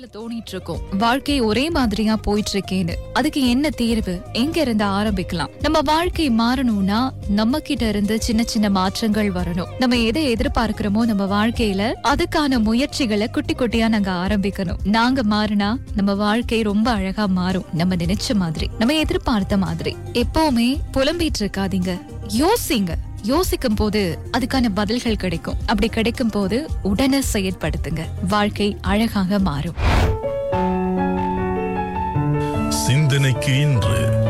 மனசுல தோணிட்டு இருக்கும் வாழ்க்கை ஒரே மாதிரியா போயிட்டு இருக்கேன்னு அதுக்கு என்ன தீர்வு எங்க இருந்து ஆரம்பிக்கலாம் நம்ம வாழ்க்கை மாறணும்னா நம்ம கிட்ட இருந்து சின்ன சின்ன மாற்றங்கள் வரணும் நம்ம எதை எதிர்பார்க்கிறோமோ நம்ம வாழ்க்கையில அதுக்கான முயற்சிகளை குட்டி குட்டியா நாங்க ஆரம்பிக்கணும் நாங்க மாறினா நம்ம வாழ்க்கை ரொம்ப அழகா மாறும் நம்ம நினைச்ச மாதிரி நம்ம எதிர்பார்த்த மாதிரி எப்பவுமே புலம்பிட்டு இருக்காதீங்க யோசிங்க யோசிக்கும் போது அதுக்கான பதில்கள் கிடைக்கும் அப்படி கிடைக்கும் போது உடனே செயற்படுத்துங்க வாழ்க்கை அழகாக மாறும் சிந்தனைக்கு இன்று